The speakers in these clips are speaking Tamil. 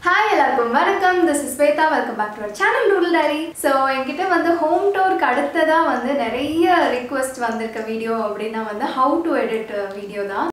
ஹாய் எல்லாருக்கும் வணக்கம் this is Shweta welcome back to channel doodle diary so என்கிட்ட வந்து ஹோம் டூருக்கு அடுத்ததாக வந்து நிறைய ரிக்வெஸ்ட் வந்திருக்க வீடியோ அப்படின்னா வந்து ஹவு டு எடிட் வீடியோ தான்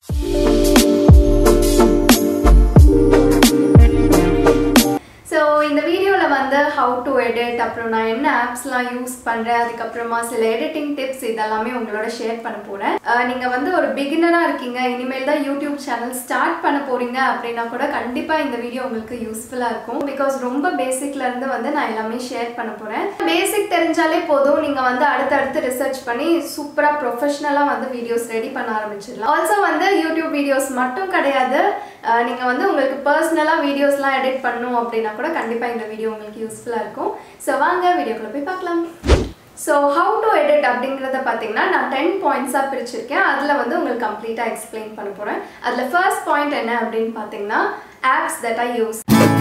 ஸோ இந்த வீடியோவில் வந்து ஹவு டு எடிட் அப்புறம் நான் என்ன ஆப்ஸ்லாம் யூஸ் பண்ணுறேன் அதுக்கப்புறமா சில எடிட்டிங் டிப்ஸ் இதெல்லாமே உங்களோட ஷேர் பண்ண போகிறேன் நீங்கள் வந்து ஒரு பிகினராக இருக்கீங்க இனிமேல் தான் யூடியூப் சேனல் ஸ்டார்ட் பண்ண போகிறீங்க அப்படின்னா கூட கண்டிப்பாக இந்த வீடியோ உங்களுக்கு யூஸ்ஃபுல்லாக இருக்கும் பிகாஸ் ரொம்ப பேசிக்லேருந்து வந்து நான் எல்லாமே ஷேர் பண்ண போகிறேன் பேசிக் தெரிஞ்சாலே போதும் நீங்கள் வந்து அடுத்தடுத்து ரிசர்ச் பண்ணி சூப்பராக ப்ரொஃபஷ்னலாக வந்து வீடியோஸ் ரெடி பண்ண ஆரம்பிச்சிடலாம் ஆல்சோ வந்து யூடியூப் வீடியோஸ் மட்டும் கிடையாது நீங்கள் வந்து உங்களுக்கு பர்சனலாக வீடியோஸ்லாம் எடிட் பண்ணணும் அப்படின்னா கூட கண்டிப்பாக இந்த வீடியோ உங்களுக்கு யூஸ்ஃபுல்லாக இருக்கும் ஸோ வாங்க வீடியோக்குள்ளே போய் பார்க்கலாம் ஸோ ஹவு டு எடிட் அப்படிங்கிறத பார்த்தீங்கன்னா நான் டென் பாயிண்ட்ஸாக பிரிச்சிருக்கேன் அதில் வந்து உங்களுக்கு கம்ப்ளீட்டாக எக்ஸ்பிளைன் பண்ண போகிறேன் அதில் ஃபர்ஸ்ட் பாயிண்ட் என்ன அப்படின்னு பார்த்தீங்கன்னா apps that I use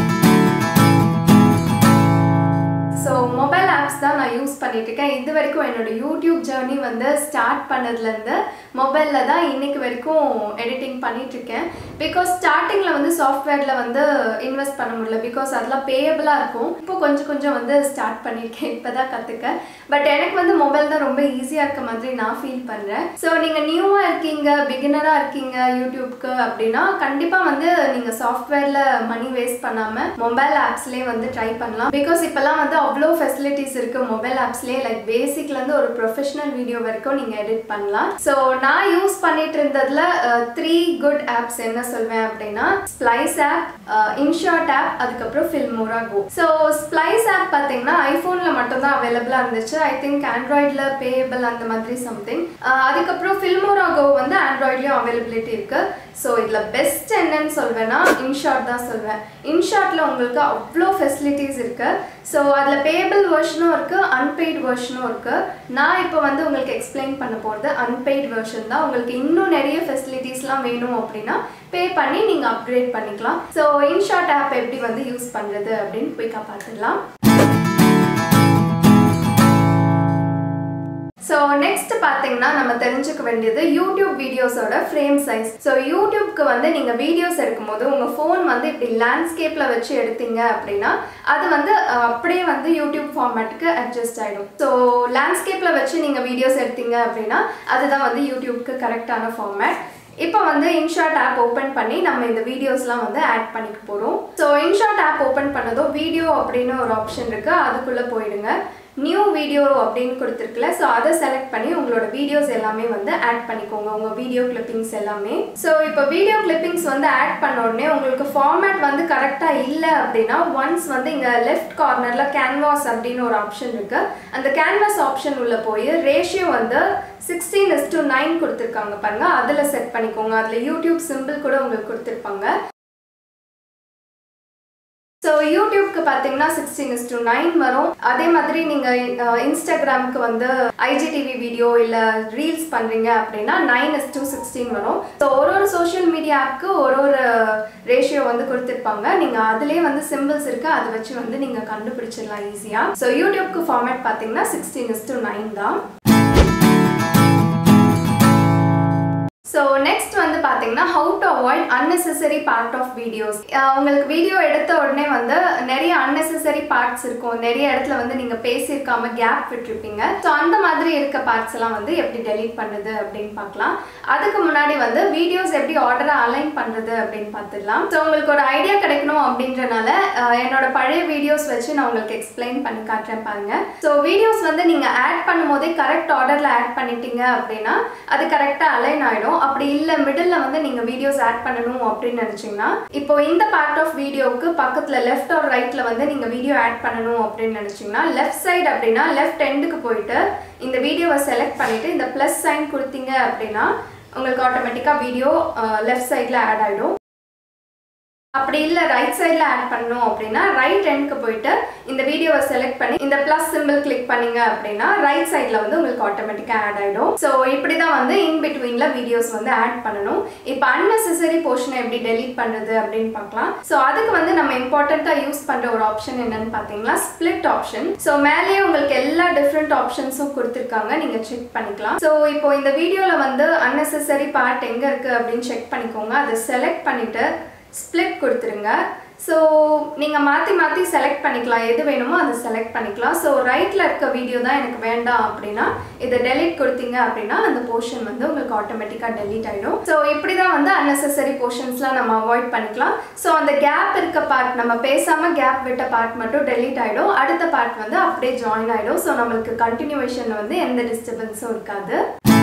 so mobile apps தான் நான் யூஸ் பண்ணிட்டு இருக்கேன் இது வரைக்கும் என்னோட யூடியூப் ஜேர்னி வந்து ஸ்டார்ட் பண்ணதுலேருந்து மொபைலில் தான் இன்னைக்கு வரைக்கும் எடிட்டிங் பண்ணிட்டு இருக்கேன் பிகாஸ் ஸ்டார்டிங்கில் வந்து சாஃப்ட்வேரில் வந்து இன்வெஸ்ட் பண்ண முடியல பிகாஸ் அதெல்லாம் பேயபிளாக இருக்கும் இப்போ கொஞ்சம் கொஞ்சம் வந்து ஸ்டார்ட் பண்ணியிருக்கேன் இப்போ தான் கற்றுக்க பட் எனக்கு வந்து மொபைல் தான் ரொம்ப ஈஸியாக இருக்க மாதிரி நான் ஃபீல் பண்ணுறேன் ஸோ நீங்கள் நியூவாக இருக்கீங்க பிகினராக இருக்கீங்க யூடியூப்க்கு அப்படின்னா கண்டிப்பாக வந்து நீங்கள் சாஃப்ட்வேரில் மணி வேஸ்ட் பண்ணாமல் மொபைல் ஆப்ஸ்லேயே வந்து ட்ரை பண்ணலாம் பிகாஸ் இப்போல்லாம் வந்து அவ்வளோ ஃபெசிலிட்டிஸ் இருக்குது மொபைல் ஆப்ஸ்லேயே லைக் பேசிக்லேருந்து ஒரு ப்ரொஃபஷனல் வீடியோ வரைக்கும் நீங்கள் எடிட் பண்ணலாம் ஸோ நான் யூஸ் பண்ணிட்டு இருந்ததில் த்ரீ குட் ஆப்ஸ் என்ன சொல்வேன் அப்படின்னா ஸ்ப்ளைஸ் ஆப் இன்ஷார்ட் ஆப் அதுக்கப்புறம் Filmora Go so Splice app பார்த்தீங்கன்னா ஐஃபோனில் மட்டும்தான் அவைலபிளாக இருந்துச்சு ஐ திங்க் ஆண்ட்ராய்டில் பேயபிள் அந்த மாதிரி சம்திங் அதுக்கப்புறம் ஃபில்மோரா கோ வந்து ஆண்ட்ராய்ட்லேயும் அவைலபிலிட்டி இருக்குது ஸோ இதில் பெஸ்ட் என்னன்னு சொல்வேன்னா இன்ஷார்ட் தான் சொல்வேன் இன்ஷார்ட்டில் உங்களுக்கு அவ்வளோ ஃபெசிலிட்டிஸ் இருக்குது ஸோ அதில் பேபிள் வெர்ஷனும் இருக்குது அன்பெய்ட் வெர்ஷனும் இருக்குது நான் இப்போ வந்து உங்களுக்கு எக்ஸ்பிளைன் பண்ண போகிறது அன்பெய்ட் வெர்ஷன் தான் உங்களுக்கு இன்னும் நிறைய ஃபெசிலிட்டிஸ்லாம் வேணும் அப்படின்னா பே பண்ணி நீங்கள் அப்கிரேட் பண்ணிக்கலாம் ஸோ இன்ஷார்ட் ஆப் எப்படி வந்து யூஸ் பண்ணுறது அப்படின்னு குயிக்காக பார்த்துடலாம் ஸோ நெக்ஸ்ட் பார்த்தீங்கன்னா நம்ம தெரிஞ்சுக்க வேண்டியது யூடியூப் வீடியோஸோட ஃப்ரேம் சைஸ் ஸோ யூடியூப்க்கு வந்து நீங்கள் வீடியோஸ் எடுக்கும்போது உங்கள் ஃபோன் வந்து இப்படி லேண்ட்ஸ்கேப்பில் வச்சு எடுத்தீங்க அப்படின்னா அது வந்து அப்படியே வந்து யூடியூப் ஃபார்மேட்டுக்கு அட்ஜஸ்ட் ஆகிடும் ஸோ லேண்ட்ஸ்கேப்பில் வச்சு நீங்கள் வீடியோஸ் எடுத்தீங்க அப்படின்னா அதுதான் வந்து யூடியூப்க்கு கரெக்டான ஃபார்மேட் இப்போ வந்து இன்ஷார்ட் ஆப் ஓப்பன் பண்ணி நம்ம இந்த வீடியோஸ்லாம் வந்து ஆட் பண்ணிக்க போகிறோம் ஸோ இன்ஷார்ட் ஆப் ஓப்பன் பண்ணதும் வீடியோ அப்படின்னு ஒரு ஆப்ஷன் இருக்குது அதுக்குள்ளே போயிடுங்க நியூ வீடியோ அப்படின்னு கொடுத்துருக்குல ஸோ அதை செலக்ட் பண்ணி உங்களோட வீடியோஸ் எல்லாமே வந்து ஆட் பண்ணிக்கோங்க உங்கள் வீடியோ கிளிப்பிங்ஸ் எல்லாமே ஸோ இப்போ வீடியோ கிளிப்பிங்ஸ் வந்து ஆட் பண்ண உடனே உங்களுக்கு ஃபார்மேட் வந்து கரெக்டாக இல்லை அப்படின்னா ஒன்ஸ் வந்து இங்கே லெஃப்ட் கார்னரில் கேன்வாஸ் அப்படின்னு ஒரு ஆப்ஷன் இருக்குது அந்த கேன்வாஸ் ஆப்ஷன் உள்ள போய் ரேஷியோ வந்து சிக்ஸ்டீன் இஸ் டு நைன் கொடுத்துருக்காங்க பாருங்க அதில் செட் பண்ணிக்கோங்க அதில் யூடியூப் சிம்பிள் கூட உங்களுக்கு கொடுத்துருப்பாங்க ஸோ யூடியூப்க்கு பார்த்தீங்கன்னா சிக்ஸ்டீன் இஸ் டு நைன் வரும் அதே மாதிரி நீங்கள் இன்ஸ்டாகிராமுக்கு வந்து ஐஜிடிவி வீடியோ இல்லை ரீல்ஸ் பண்ணுறீங்க அப்படின்னா நைன் இஸ் டு சிக்ஸ்டீன் வரும் ஸோ ஒரு ஒரு சோஷியல் மீடியா ஆப்க்கு ஒரு ஒரு ரேஷியோ வந்து கொடுத்துருப்பாங்க நீங்கள் அதுலேயே வந்து சிம்பிள்ஸ் இருக்குது அதை வச்சு வந்து நீங்கள் கண்டுபிடிச்சிடலாம் ஈஸியாக ஸோ யூடியூப்க்கு ஃபார்மேட் பார்த்தீங்கன்னா சிக்ஸ்டீன் இஸ் டு நைன் தான் ஸோ நெக்ஸ்ட் வந்து பார்த்தீங்கன்னா how to avoid unnecessary part of videos உங்களுக்கு வீடியோ எடுத்த உடனே வந்து நிறைய அன்னெசரி பார்ட்ஸ் இருக்கும் நிறைய இடத்துல வந்து நீங்கள் பேசியிருக்காம கேப் விட்டுருப்பீங்க ஸோ அந்த மாதிரி இருக்க பார்ட்ஸ் எல்லாம் வந்து எப்படி டெலீட் பண்ணுறது அப்படின்னு பார்க்கலாம் அதுக்கு முன்னாடி வந்து வீடியோஸ் எப்படி ஆர்டராக அலைன் பண்ணுறது அப்படின்னு பார்த்துடலாம் ஸோ உங்களுக்கு ஒரு ஐடியா கிடைக்கணும் அப்படின்றனால என்னோட பழைய வீடியோஸ் வச்சு நான் உங்களுக்கு எக்ஸ்பிளைன் பண்ணி காட்டுறேன் பாருங்க ஸோ வீடியோஸ் வந்து நீங்கள் ஆட் பண்ணும்போதே கரெக்ட் ஆர்டரில் ஆட் பண்ணிட்டீங்க அப்படின்னா அது கரெக்டாக அலைன் ஆகிடும் அப்படி இல்லை மிடில் வந்து நீங்கள் வீடியோஸ் ஆட் பண்ணணும் அப்படின்னு நினச்சிங்கன்னா இப்போ இந்த பார்ட் ஆஃப் வீடியோவுக்கு பக்கத்தில் லெஃப்ட் ஆர் ரைட்டில் வந்து நீங்கள் வீடியோ ஆட் பண்ணணும் அப்படின்னு நினச்சிங்கன்னா லெஃப்ட் சைடு அப்படின்னா லெஃப்ட் எண்டுக்கு போயிட்டு இந்த வீடியோவை செலக்ட் பண்ணிவிட்டு இந்த ப்ளஸ் சைன் கொடுத்தீங்க அப்படின்னா உங்களுக்கு ஆட்டோமேட்டிக்காக வீடியோ லெஃப்ட் சைடில் ஆட் ஆகிடும் அப்படி இல்லை ரைட் சைடில் ஆட் பண்ணணும் அப்படின்னா ரைட் எண்ட்க்கு போயிட்டு இந்த வீடியோவை செலக்ட் பண்ணி இந்த ப்ளஸ் சிம்பிள் கிளிக் பண்ணீங்க அப்படின்னா ரைட் சைடில் வந்து உங்களுக்கு ஆட்டோமேட்டிக்காக ஆட் ஆகிடும் ஸோ இப்படி தான் வந்து இன் பிட்வீனில் வீடியோஸ் வந்து ஆட் பண்ணணும் இப்போ அன்னெசரி போர்ஷனை எப்படி டெலீட் பண்ணுறது அப்படின்னு பார்க்கலாம் ஸோ அதுக்கு வந்து நம்ம இம்பார்ட்டண்ட்டாக யூஸ் பண்ணுற ஒரு ஆப்ஷன் என்னன்னு பார்த்தீங்கன்னா ஸ்பிளிட் ஆப்ஷன் ஸோ மேலேயே உங்களுக்கு எல்லா டிஃப்ரெண்ட் ஆப்ஷன்ஸும் கொடுத்துருக்காங்க நீங்கள் செக் பண்ணிக்கலாம் ஸோ இப்போ இந்த வீடியோவில் வந்து அன்னெசரி பார்ட் எங்கே இருக்குது அப்படின்னு செக் பண்ணிக்கோங்க அதை செலக்ட் பண்ணிவிட்டு ஸ்ப்ளிட் கொடுத்துருங்க ஸோ நீங்கள் மாற்றி மாற்றி செலக்ட் பண்ணிக்கலாம் எது வேணுமோ அதை செலக்ட் பண்ணிக்கலாம் ஸோ ரைட்டில் இருக்க வீடியோ தான் எனக்கு வேண்டாம் அப்படின்னா இதை டெலிட் கொடுத்தீங்க அப்படின்னா அந்த போர்ஷன் வந்து உங்களுக்கு ஆட்டோமேட்டிக்காக டெலிட் ஆகிடும் ஸோ இப்படி தான் வந்து அன்னெசரி போர்ஷன்ஸ்லாம் நம்ம அவாய்ட் பண்ணிக்கலாம் ஸோ அந்த கேப் இருக்க பார்ட் நம்ம பேசாமல் கேப் விட்ட பார்ட் மட்டும் டெலிட் ஆகிடும் அடுத்த பார்ட் வந்து அப்படியே ஜாயின் ஆகிடும் ஸோ நம்மளுக்கு கண்டினியூவேஷனில் வந்து எந்த டிஸ்டர்பன்ஸும் இருக்காது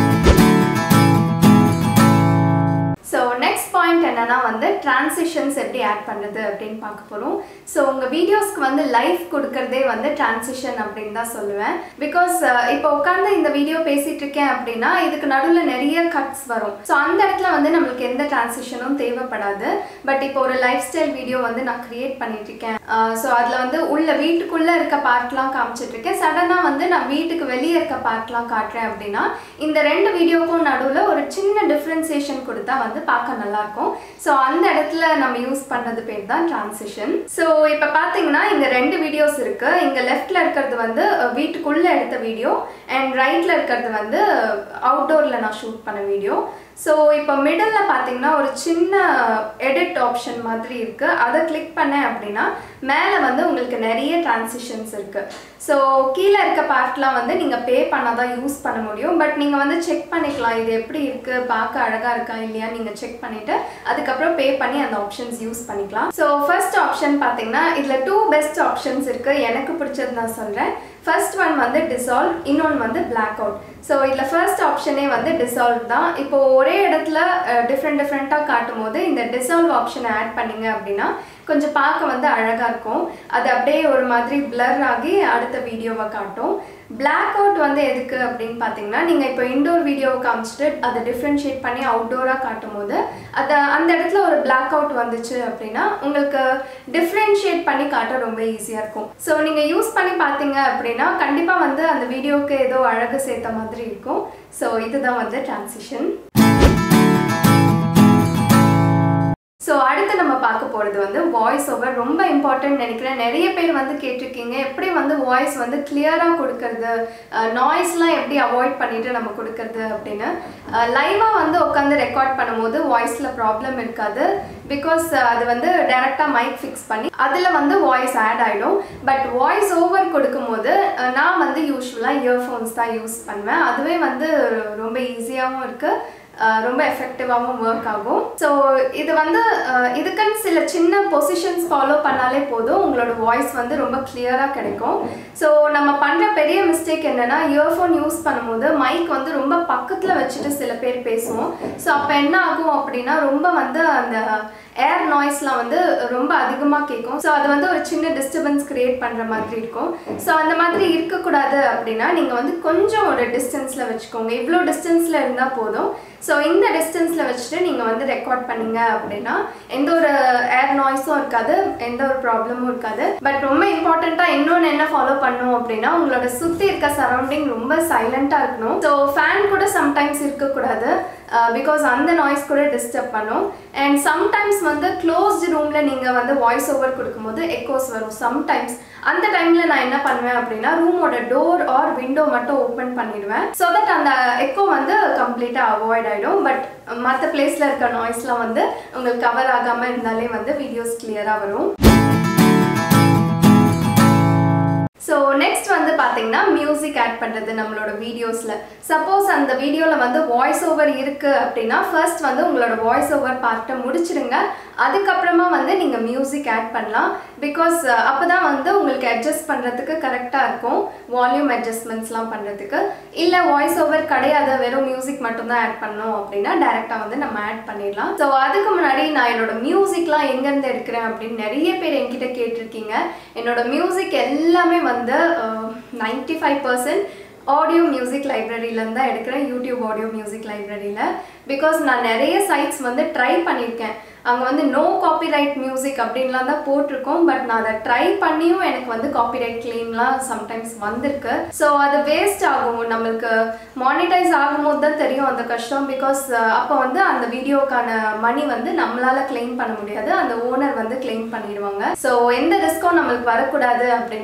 ஸோ நெக்ஸ்ட் பாயிண்ட் என்னன்னா வந்து டிரான்சிஷன்ஸ் எப்படி ஆட் பண்ணுறது அப்படின்னு பார்க்க போகிறோம் ஸோ உங்கள் வீடியோஸ்க்கு வந்து லைஃப் கொடுக்கறதே வந்து டிரான்சிஷன் அப்படின்னு தான் சொல்லுவேன் பிகாஸ் இப்போ உட்காந்து இந்த வீடியோ பேசிகிட்டு இருக்கேன் அப்படின்னா இதுக்கு நடுவில் நிறைய கட்ஸ் வரும் ஸோ அந்த இடத்துல வந்து நம்மளுக்கு எந்த டிரான்சிஷனும் தேவைப்படாது பட் இப்போ ஒரு லைஃப் ஸ்டைல் வீடியோ வந்து நான் க்ரியேட் பண்ணிட்டு இருக்கேன் ஸோ அதில் வந்து உள்ள வீட்டுக்குள்ளே இருக்க பார்ட்லாம் காமிச்சிட்டு இருக்கேன் சடனாக வந்து நான் வீட்டுக்கு வெளியே இருக்க பார்ட்லாம் காட்டுறேன் அப்படின்னா இந்த ரெண்டு வீடியோக்கும் நடுவில் ஒரு சின்ன டிஃப்ரென்சியேஷன் கொடுத்தா வந்து பார்க்க நல்லா இருக்கும் ஸோ அந்த இடத்துல நம்ம யூஸ் பண்ணுறது பேர் தான் டிரான்சிஷன் ஸோ இப்போ பார்த்தீங்கன்னா இங்கே ரெண்டு வீடியோஸ் இருக்கு இங்கே லெஃப்ட்ல இருக்கிறது வந்து அஹ், வீட்டுக்குள்ள எடுத்த வீடியோ அண்ட் ரைட்ல இருக்கிறது வந்து அவுட்டோரில் நான் ஷூட் பண்ண வீடியோ ஸோ இப்போ மிடல்ல பார்த்தீங்கன்னா ஒரு சின்ன எடிட் ஆப்ஷன் மாதிரி இருக்கு அதை கிளிக் பண்ணேன் அப்படின்னா மேலே வந்து உங்களுக்கு நிறைய டிரான்சிஷன்ஸ் இருக்கு ஸோ கீழே இருக்க பார்ட்லாம் வந்து நீங்கள் பே பண்ணாதான் யூஸ் பண்ண முடியும் பட் நீங்கள் வந்து செக் பண்ணிக்கலாம் இது எப்படி இருக்கு பார்க்க அழகா இருக்கா இல்லையா நீங்கள் செக் பண்ணிட்டு அதுக்கப்புறம் பே பண்ணி அந்த ஆப்ஷன்ஸ் யூஸ் பண்ணிக்கலாம் ஸோ ஃபர்ஸ்ட் ஆப்ஷன் பார்த்தீங்கன்னா இதில் டூ பெஸ்ட் ஆப்ஷன்ஸ் இருக்கு எனக்கு பிடிச்சது நான் சொல்கிறேன் ஃபர்ஸ்ட் ஒன் வந்து டிசால்வ் இன்னொன்று வந்து பிளாக் அவுட் ஸோ இதில் ஃபர்ஸ்ட் ஆப்ஷனே வந்து டிசால்வ் தான் இப்போ ஒரே இடத்துல டிஃப்ரெண்ட் டிஃப்ரெண்ட்டாக காட்டும் போது இந்த டிசால்வ் ஆப்ஷனை ஆட் பண்ணீங்க அப்படின்னா கொஞ்சம் பார்க்க வந்து அழகாக இருக்கும் அது அப்படியே ஒரு மாதிரி பிளர் ஆகி அடுத்த வீடியோவை காட்டும் பிளாக் அவுட் வந்து எதுக்கு அப்படின்னு பார்த்தீங்கன்னா நீங்கள் இப்போ இண்டோர் வீடியோவை காமிச்சிட்டு அதை டிஃப்ரென்ஷியேட் பண்ணி அவுட்டோராக காட்டும் போது அதை அந்த இடத்துல ஒரு பிளாக் அவுட் வந்துச்சு அப்படின்னா உங்களுக்கு டிஃப்ரென்ஷியேட் பண்ணி காட்ட ரொம்ப ஈஸியாக இருக்கும் ஸோ நீங்கள் யூஸ் பண்ணி பார்த்தீங்க அப்படின்னா கண்டிப்பாக வந்து அந்த வீடியோவுக்கு ஏதோ அழகு சேர்த்த மாதிரி இருக்கும் ஸோ இதுதான் வந்து டிரான்சிஷன் ஸோ அடுத்து நம்ம பார்க்க போகிறது வந்து வாய்ஸ் ஓவர் ரொம்ப இம்பார்ட்டன்ட் நினைக்கிறேன் நிறைய பேர் வந்து கேட்டிருக்கீங்க எப்படி வந்து வாய்ஸ் வந்து கிளியராக கொடுக்கறது நாய்ஸ்லாம் எப்படி அவாய்ட் பண்ணிட்டு நம்ம கொடுக்கறது அப்படின்னு லைவாக வந்து உட்காந்து ரெக்கார்ட் பண்ணும்போது வாய்ஸில் ப்ராப்ளம் இருக்காது பிகாஸ் அது வந்து டைரெக்டாக மைக் ஃபிக்ஸ் பண்ணி அதில் வந்து வாய்ஸ் ஆட் ஆகிடும் பட் வாய்ஸ் ஓவர் கொடுக்கும்போது அஹ், நான் வந்து யூஸ்வலாக இயர்ஃபோன்ஸ் தான் யூஸ் பண்ணுவேன் அதுவே வந்து ரொம்ப ஈஸியாகவும் இருக்குது அஹ் ரொம்ப எஃபெக்டிவாகவும் ஒர்க் ஆகும் ஸோ இது வந்து அஹ் இதுக்குன்னு சில சின்ன பொசிஷன்ஸ் ஃபாலோ பண்ணாலே போதும் உங்களோட வாய்ஸ் வந்து ரொம்ப கிளியராக கிடைக்கும் ஸோ நம்ம பண்ணுற பெரிய மிஸ்டேக் என்னென்னா இயர்ஃபோன் யூஸ் பண்ணும்போது மைக் வந்து ரொம்ப பக்கத்தில் வச்சுட்டு சில பேர் பேசுவோம் ஸோ அப்போ என்ன ஆகும் அப்படின்னா ரொம்ப வந்து அந்த ஏர் நாய்ஸ்லாம் வந்து ரொம்ப அதிகமாக கேட்கும் ஸோ அது வந்து ஒரு சின்ன டிஸ்டர்பன்ஸ் கிரியேட் பண்ணுற மாதிரி இருக்கும் ஸோ அந்த மாதிரி இருக்கக்கூடாது அப்படின்னா நீங்கள் வந்து கொஞ்சம் ஒரு டிஸ்டன்ஸில் வச்சுக்கோங்க இவ்வளோ டிஸ்டன்ஸில் இருந்தால் போதும் ஸோ இந்த டிஸ்டன்ஸில் வச்சுட்டு நீங்கள் வந்து ரெக்கார்ட் பண்ணீங்க அப்படின்னா எந்த ஒரு ஏர் நாய்ஸும் இருக்காது எந்த ஒரு ப்ராப்ளமும் இருக்காது பட் ரொம்ப இம்பார்ட்டண்ட்டாக இன்னொன்று என்ன ஃபாலோ பண்ணும் அப்படின்னா உங்களோட சுற்றி இருக்க சரௌண்டிங் ரொம்ப சைலண்ட்டாக இருக்கணும் ஸோ ஃபேன் கூட சம்டைம்ஸ் இருக்கக்கூடாது பிகாஸ் அந்த நாய்ஸ் கூட டிஸ்டர்ப் பண்ணும் அண்ட் சம்டைம்ஸ் வந்து க்ளோஸ்டு ரூமில் நீங்கள் வந்து வாய்ஸ் ஓவர் கொடுக்கும்போது எக்கோஸ் வரும் சம்டைம்ஸ் அந்த டைமில் நான் என்ன பண்ணுவேன் அப்படின்னா ரூமோட டோர் ஆர் விண்டோ மட்டும் ஓப்பன் பண்ணிடுவேன் ஸோ தட் அந்த எக்கோ வந்து கம்ப்ளீட்டாக அவாய்ட் ஆகிடும் பட் மற்ற பிளேஸில் இருக்க நாய்ஸ்லாம் வந்து உங்களுக்கு கவர் ஆகாமல் இருந்தாலே வந்து வீடியோஸ் கிளியராக வரும் ஸோ நெக்ஸ்ட் வந்து பார்த்தீங்கன்னா மியூசிக் ஆட் பண்ணுறது நம்மளோட வீடியோஸில் சப்போஸ் அந்த வீடியோவில் வந்து வாய்ஸ் ஓவர் இருக்குது அப்படின்னா ஃபர்ஸ்ட் வந்து உங்களோட வாய்ஸ் ஓவர் பார்ட்டை முடிச்சிடுங்க அதுக்கப்புறமா வந்து நீங்கள் மியூசிக் ஆட் பண்ணலாம் பிகாஸ் அப்போ தான் வந்து உங்களுக்கு அட்ஜஸ்ட் பண்ணுறதுக்கு கரெக்டாக இருக்கும் வால்யூம் அட்ஜஸ்ட்மெண்ட்ஸ்லாம் பண்ணுறதுக்கு இல்லை வாய்ஸ் ஓவர் கிடையாது வெறும் மியூசிக் மட்டும்தான் ஆட் பண்ணணும் அப்படின்னா டேரெக்டாக வந்து நம்ம ஆட் பண்ணிடலாம் ஸோ அதுக்கு முன்னாடி நான் என்னோட மியூசிக்லாம் எங்கேருந்து எடுக்கிறேன் அப்படின்னு நிறைய பேர் என்கிட்ட கேட்டிருக்கீங்க என்னோட மியூசிக் எல்லாமே வந்து ninety five percent audio music லைப்ரரியிலேருந்து தான் எடுக்கிறேன் யூடியூப் ஆடியோ மியூசிக் லைப்ரரியில் பிகாஸ் நான் நிறைய சைட்ஸ் வந்து ட்ரை பண்ணியிருக்கேன் அங்கே வந்து நோ காப்பிரைட் மியூசிக் அப்படின்லாம் தான் போட்டிருக்கோம் பட் நான் அதை ட்ரை பண்ணியும் எனக்கு வந்து காப்பிரைட் கிளைம்லாம் சம்டைம்ஸ் வந்திருக்கு ஸோ அது வேஸ்ட் ஆகும் நம்மளுக்கு மானிட்டைஸ் ஆகும்போது தான் தெரியும் அந்த கஷ்டம் பிகாஸ் அப்போ வந்து அந்த வீடியோக்கான மணி வந்து நம்மளால கிளைம் பண்ண முடியாது அந்த ஓனர் வந்து கிளைம் பண்ணிடுவாங்க ஸோ எந்த ரிஸ்க்கும் நம்மளுக்கு வரக்கூடாது அப்படின்னா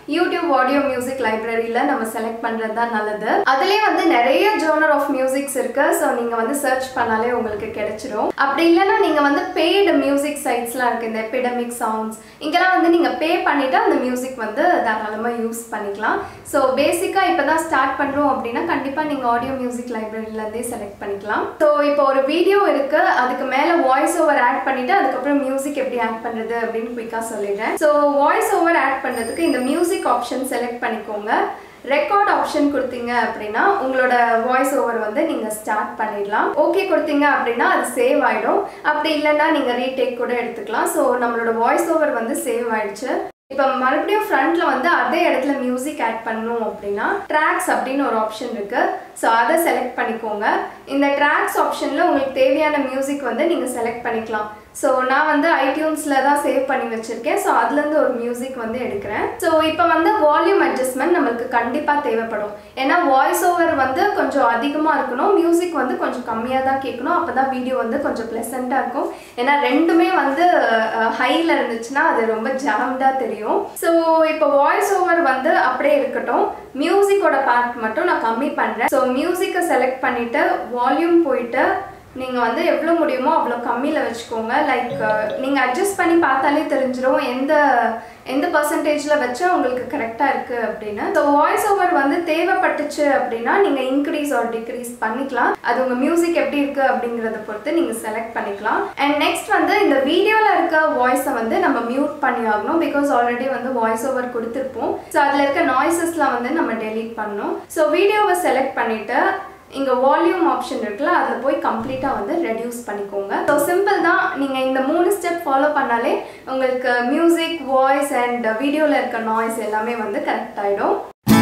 யூடியூப் ஆடியோ மியூசிக் லைப்ரரியில் நம்ம செலக்ட் பண்ணுறது தான் நல்லது அதுலேயே வந்து நிறைய ஜோனர் ஆஃப் மியூசிக்ஸ் இருக்கு ஸோ நீங்கள் வந்து சர்ச் பண்ணாலே உங்களுக்கு கிடைச்சிரும் அப்படி இல்லைன்னா நீங்கள் வந்து பெய்டு மியூசிக் சைட்ஸ்லாம் இருக்குது இந்த எபிடமிக் சவுண்ட்ஸ் இங்கெல்லாம் வந்து நீங்கள் பே பண்ணிவிட்டு அந்த மியூசிக் வந்து தாராளமாக யூஸ் பண்ணிக்கலாம் ஸோ பேசிக்காக இப்போ தான் ஸ்டார்ட் பண்ணுறோம் அப்படின்னா கண்டிப்பாக நீங்கள் ஆடியோ மியூசிக் லைப்ரரியிலேருந்தே செலக்ட் பண்ணிக்கலாம் ஸோ இப்போ ஒரு வீடியோ இருக்குது அதுக்கு மேலே வாய்ஸ் ஓவர் ஆட் பண்ணிவிட்டு அதுக்கப்புறம் மியூசிக் எப்படி ஆட் பண்ணுறது அப்படின்னு குயிக்காக சொல்லிடுறேன் ஸோ வாய்ஸ் ஓவர் ஆட் பண்ணுறதுக்கு இந்த மியூசிக் ஆப்ஷன் செலக்ட் பண்ணிக்கோங்க ரெக்கார்ட் ஆப்ஷன் கொடுத்தீங்க அப்படின்னா உங்களோட வாய்ஸ் ஓவர் வந்து நீங்கள் ஸ்டார்ட் பண்ணிடலாம் ஓகே கொடுத்தீங்க அப்படின்னா அது சேவ் ஆகிடும் அப்படி இல்லைன்னா நீங்கள் ரீடேக் கூட எடுத்துக்கலாம் ஸோ நம்மளோட வாய்ஸ் ஓவர் வந்து சேவ் ஆயிடுச்சு இப்போ மறுபடியும் ஃப்ரண்ட்ல வந்து அதே இடத்துல மியூசிக் ஆட் பண்ணணும் அப்படின்னா ட்ராக்ஸ் அப்படின்னு ஒரு ஆப்ஷன் இருக்கு ஸோ அதை செலக்ட் பண்ணிக்கோங்க இந்த ட்ராக்ஸ் ஆப்ஷனில் உங்களுக்கு தேவையான மியூசிக் வந்து நீங்கள் செலக்ட் பண்ணிக்கலாம் ஸோ நான் வந்து ஐடியூன்ஸில் தான் சேவ் பண்ணி வச்சுருக்கேன் ஸோ அதுலேருந்து ஒரு மியூசிக் வந்து எடுக்கிறேன் ஸோ இப்போ வந்து வால்யூம் அட்ஜஸ்ட்மெண்ட் நம்மளுக்கு கண்டிப்பாக தேவைப்படும் ஏன்னா வாய்ஸ் ஓவர் வந்து கொஞ்சம் அதிகமாக இருக்கணும் மியூசிக் வந்து கொஞ்சம் கம்மியாக தான் கேட்கணும் அப்போ தான் வீடியோ வந்து கொஞ்சம் ப்ளசண்ட்டாக இருக்கும் ஏன்னா ரெண்டுமே வந்து ஹையில் இருந்துச்சுன்னா அது ரொம்ப ஜாம்டாக தெரியும் ஸோ இப்போ வாய்ஸ் ஓவர் வந்து அப்படியே இருக்கட்டும் மியூசிக்கோட பார்ட் மட்டும் நான் கம்மி பண்ணுறேன் ஸோ மியூசிக்கை செலக்ட் பண்ணிவிட்டு வால்யூம் போயிட்டு நீங்கள் வந்து எவ்வளோ முடியுமோ அவ்வளோ கம்மியில் வச்சுக்கோங்க லைக் நீங்கள் அட்ஜஸ்ட் பண்ணி பார்த்தாலே தெரிஞ்சிடும் எந்த எந்த பர்சன்டேஜில் வச்சா உங்களுக்கு கரெக்டாக இருக்குது அப்படின்னு ஸோ வாய்ஸ் ஓவர் வந்து தேவைப்பட்டுச்சு அப்படின்னா நீங்கள் இன்க்ரீஸ் ஆர் டிக்ரீஸ் பண்ணிக்கலாம் அது உங்கள் மியூசிக் எப்படி இருக்குது அப்படிங்கிறத பொறுத்து நீங்கள் செலக்ட் பண்ணிக்கலாம் அண்ட் நெக்ஸ்ட் வந்து இந்த வீடியோவில் இருக்க வாய்ஸை வந்து நம்ம மியூட் பண்ணி ஆகணும் பிகாஸ் ஆல்ரெடி வந்து வாய்ஸ் ஓவர் கொடுத்துருப்போம் ஸோ அதில் இருக்க நாய்ஸஸ்லாம் வந்து நம்ம டெலீட் பண்ணணும் ஸோ வீடியோவை செலக்ட் பண்ணிவிட்டு இங்கே வால்யூம் ஆப்ஷன் இருக்குல்ல அதில் போய் கம்ப்ளீட்டாக வந்து ரெடியூஸ் பண்ணிக்கோங்க ஸோ சிம்பிள் தான் நீங்கள் இந்த மூணு ஸ்டெப் ஃபாலோ பண்ணாலே உங்களுக்கு மியூசிக் வாய்ஸ் அண்ட் வீடியோவில் இருக்க நாய்ஸ் எல்லாமே வந்து கரெக்ட் ஆகிடும்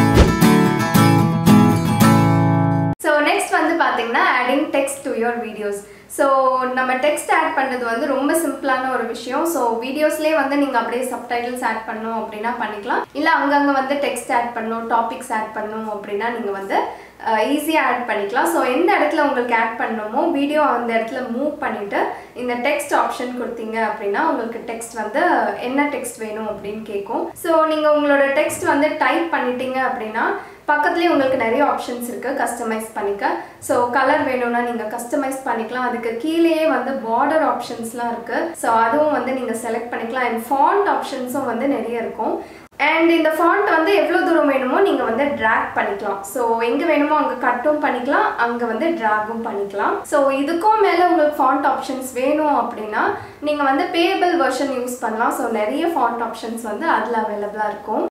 ஸோ நெக்ஸ்ட் வந்து பார்த்தீங்கன்னா adding text to your videos so நம்ம டெக்ஸ்ட் ஆட் பண்ணுறது வந்து ரொம்ப சிம்பிளான ஒரு விஷயம் ஸோ வீடியோஸ்லேயே வந்து நீங்கள் அப்படியே சப்டைட்டில்ஸ் ஆட் பண்ணணும் அப்படின்னா பண்ணிக்கலாம் இல்லை அங்கங்கே வந்து டெக்ஸ்ட் ஆட் பண்ணணும் டாபிக்ஸ் ஆட் பண்ணணும் அப்படின்னா நீங்கள் வந்து ஈஸியாக ஆட் பண்ணிக்கலாம் ஸோ எந்த இடத்துல உங்களுக்கு ஆட் பண்ணணுமோ வீடியோ அந்த இடத்துல மூவ் பண்ணிவிட்டு இந்த டெக்ஸ்ட் ஆப்ஷன் கொடுத்தீங்க அப்படின்னா உங்களுக்கு டெக்ஸ்ட் வந்து என்ன டெக்ஸ்ட் வேணும் அப்படின்னு கேட்கும் ஸோ நீங்கள் உங்களோட டெக்ஸ்ட் வந்து டைப் பண்ணிட்டீங்க அப்படின்னா பக்கத்துலேயே உங்களுக்கு நிறைய ஆப்ஷன்ஸ் இருக்குது கஸ்டமைஸ் பண்ணிக்க ஸோ கலர் வேணும்னா நீங்கள் கஸ்டமைஸ் பண்ணிக்கலாம் அதுக்கு கீழேயே வந்து பார்டர் ஆப்ஷன்ஸ்லாம் இருக்குது ஸோ அதுவும் வந்து நீங்கள் செலக்ட் பண்ணிக்கலாம் அண்ட் ஃபாண்ட் ஆப்ஷன்ஸும் வந்து நிறைய இருக்கும் அண்ட் இந்த ஃபாண்ட் வந்து எவ்வளோ தூரம் வேணுமோ நீங்கள் வந்து ட்ராக் பண்ணிக்கலாம் ஸோ எங்கே வேணுமோ அங்கே கட்டும் பண்ணிக்கலாம் அங்கே வந்து ட்ராகும் பண்ணிக்கலாம் ஸோ இதுக்கும் மேலே உங்களுக்கு ஃபாண்ட் ஆப்ஷன்ஸ் வேணும் அப்படின்னா நீங்கள் வந்து பேபிள் வெர்ஷன் யூஸ் பண்ணலாம் ஸோ நிறைய ஃபாண்ட் ஆப்ஷன்ஸ் வந்து அதில் அவைலபிளாக இருக்கும்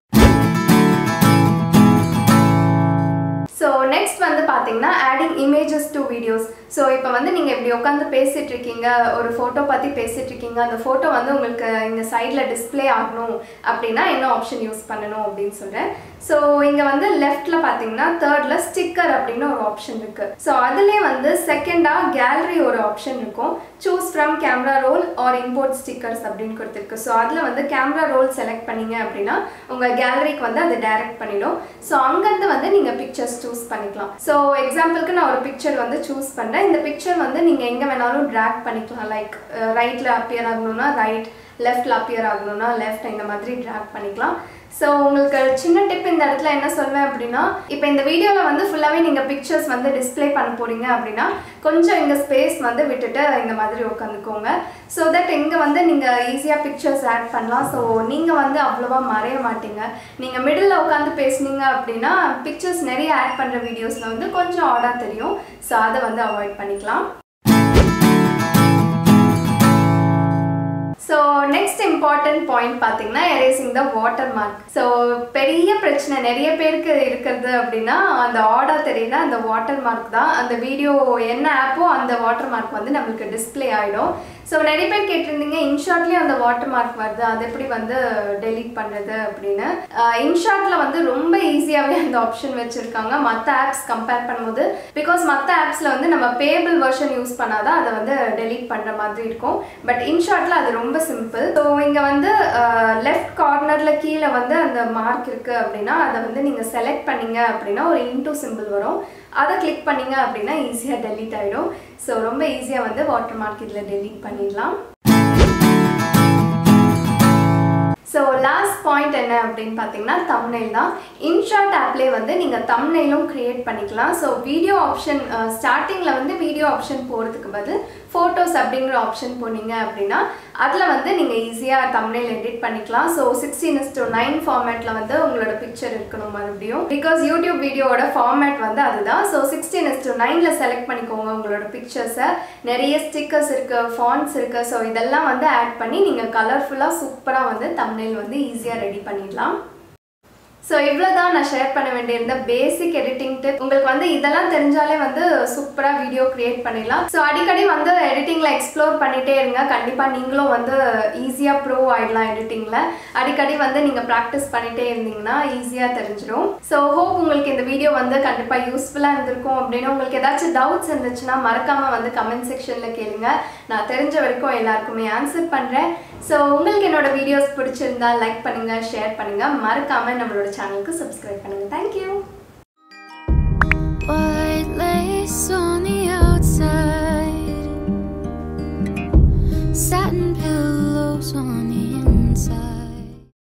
ஸோ நெக்ஸ்ட் வந்து பார்த்தீங்கன்னா adding images to videos so இப்போ வந்து நீங்கள் இப்படி உட்காந்து பேசிகிட்டு இருக்கீங்க ஒரு ஃபோட்டோ பற்றி பேசிகிட்டு இருக்கீங்க அந்த ஃபோட்டோ வந்து உங்களுக்கு இந்த சைடில் டிஸ்பிளே ஆகணும் அப்படின்னா என்ன ஆப்ஷன் யூஸ் பண்ணணும் அப்படின்னு சொல்கிறேன் ஸோ இங்கே வந்து லெஃப்டில் பார்த்தீங்கன்னா தேர்டில் ஸ்டிக்கர் அப்படின்னு ஒரு ஆப்ஷன் இருக்குது ஸோ அதுலேயே வந்து செகண்டாக கேலரி ஒரு ஆப்ஷன் இருக்கும் choose from camera roll or import stickers அப்படின்னு கொடுத்துருக்கு ஸோ அதில் வந்து கேமரா ரோல் செலக்ட் பண்ணீங்க அப்படின்னா உங்கள் கேலரிக்கு வந்து அது டைரக்ட் பண்ணிடும் ஸோ அங்கேருந்து வந்து நீங்கள் பிக்சர்ஸ் சூஸ் பண்ணிக்கலாம் ஸோ எக்ஸாம்பிளுக்கு நான் ஒரு பிக்சர் வந்து சூஸ் பண்ணுறேன் இந்த பிக்சர் வந்து நீங்கள் எங்கே வேணாலும் ட்ராக் பண்ணிக்கலாம் லைக் ரைட்டில் அப்பியர் ஆகணும்னா ரைட் லெஃப்டில் அப்பியர் ஆகணும்னா லெஃப்ட் இந்த மாதிரி ட்ராக் பண்ணிக்கலாம் ஸோ உங்களுக்கு சின்ன டிப் இந்த இடத்துல என்ன சொல்வேன் அப்படின்னா இப்போ இந்த வீடியோவில் வந்து ஃபுல்லாகவே நீங்கள் பிக்சர்ஸ் வந்து டிஸ்பிளே பண்ண போகிறீங்க அப்படின்னா கொஞ்சம் இங்கே ஸ்பேஸ் வந்து விட்டுட்டு இந்த மாதிரி உட்காந்துக்கோங்க ஸோ தட் இங்கே வந்து நீங்கள் ஈஸியாக பிக்சர்ஸ் ஆட் பண்ணலாம் ஸோ நீங்கள் வந்து அவ்வளோவா மறைய மாட்டீங்க நீங்கள் மிடில் உட்காந்து பேசுனீங்க அப்படின்னா பிக்சர்ஸ் நிறைய ஆட் பண்ணுற வீடியோஸில் வந்து கொஞ்சம் ஆடாக தெரியும் ஸோ அதை வந்து அவாய்ட் பண்ணிக்கலாம் ஸோ நெக்ஸ்ட் இம்பார்ட்டன்ட் பாயிண்ட் பார்த்தீங்கன்னா erasing the watermark so பெரிய பிரச்சனை நிறைய பேருக்கு இருக்கிறது அப்படின்னா அந்த ஆர்டர் தெரியல அந்த வாட்டர் மார்க் தான் அந்த வீடியோ என்ன ஆப்போ அந்த வாட்டர் மார்க் வந்து நம்மளுக்கு டிஸ்பிளே ஆகிடும் ஸோ நிறைய பேர் கேட்டிருந்தீங்க இன்ஷாட்லேயும் அந்த வாட்டர் மார்க் வருது அது எப்படி வந்து டெலீட் பண்ணுறது அப்படின்னு இன்ஷாட்டில் வந்து ரொம்ப ஈஸியாகவே அந்த ஆப்ஷன் வச்சுருக்காங்க மற்ற ஆப்ஸ் கம்பேர் பண்ணும்போது பிகாஸ் மற்ற ஆப்ஸில் வந்து நம்ம பேபிள் வெர்ஷன் யூஸ் பண்ணாதான் அதை வந்து டெலீட் பண்ணுற மாதிரி இருக்கும் பட் இன்ஷாட்டில் அது ரொம்ப சிம்பிள் ஸோ இங்கே வந்து லெஃப்ட் கார்னரில் கீழே வந்து அந்த மார்க் இருக்குது அப்படின்னா அதை வந்து நீங்கள் செலக்ட் பண்ணீங்க அப்படின்னா ஒரு இன்டூ சிம்பிள் வரும் அதை கிளிக் பண்ணீங்க அப்படின்னா ஈஸியாக டெலீட் ஆகிடும் ஸோ ரொம்ப ஈஸியாக வந்து வாட்டர் மார்க் இதில் டெலீட் பண்ணிடலாம் ஸோ லாஸ்ட் பாயிண்ட் என்ன அப்படின்னு பார்த்தீங்கன்னா தம்னைல் தான் இன்ஷாட் ஆப்லேயே வந்து நீங்கள் தம்னைலும் க்ரியேட் பண்ணிக்கலாம் ஸோ வீடியோ ஆப்ஷன் ஸ்டார்டிங்கில் வந்து வீடியோ ஆப்ஷன் போகிறதுக்கு பதில் ஃபோட்டோஸ் அப்படிங்கிற ஆப்ஷன் போனீங்க அப்படின்னா அதில் வந்து நீங்கள் ஈஸியாக தம்னைல் எடிட் பண்ணிக்கலாம் so sixteen is to nine ஃபார்மேட்டில் வந்து உங்களோட பிக்சர் இருக்கணும் மறுபடியும் பிகாஸ் யூடியூப் வீடியோவோட ஃபார்மேட் வந்து அதுதான் ஸோ சிக்ஸ்டீன் இஸ் டு நைனில் செலக்ட் பண்ணிக்கோங்க உங்களோட பிக்சர்ஸை நிறைய ஸ்டிக்கர்ஸ் இருக்குது ஃபாண்ட்ஸ் இருக்குது ஸோ இதெல்லாம் வந்து ஆட் பண்ணி நீங்கள் கலர்ஃபுல்லாக சூப்பராக வந்து தம்னைல் வந்து ஈஸியாக ரெடி பண்ணிடலாம் ஸோ இவ்வளோ தான் நான் ஷேர் பண்ண வேண்டியிருந்த பேசிக் எடிட்டிங் டிப் உங்களுக்கு வந்து இதெல்லாம் தெரிஞ்சாலே வந்து சூப்பராக வீடியோ கிரியேட் பண்ணிடலாம் ஸோ அடிக்கடி வந்து எடிட்டிங்கில் எக்ஸ்ப்ளோர் பண்ணிகிட்டே இருங்க கண்டிப்பாக நீங்களும் வந்து ஈஸியாக ப்ரூவ் ஆகிடலாம் எடிட்டிங்கில் அடிக்கடி வந்து நீங்கள் ப்ராக்டிஸ் பண்ணிகிட்டே இருந்தீங்கன்னா ஈஸியாக தெரிஞ்சிடும் ஸோ ஹோப் உங்களுக்கு இந்த வீடியோ வந்து கண்டிப்பாக யூஸ்ஃபுல்லாக இருந்திருக்கும் அப்படின்னு உங்களுக்கு ஏதாச்சும் டவுட்ஸ் இருந்துச்சுன்னா மறக்காமல் வந்து கமெண்ட் செக்ஷனில் கேளுங்க நான் தெரிஞ்ச வரைக்கும் எல்லாருக்குமே ஆன்சர் பண்ணுறேன் ஸோ உங்களுக்கு என்னோட வீடியோஸ் பிடிச்சிருந்தா லைக் பண்ணுங்கள் ஷேர் பண்ணுங்கள் மறக்காமல் நம்மளோட சேனலுக்கு சப்ஸ்கிரைப் பண்ணுங்கள் thank you White lace on the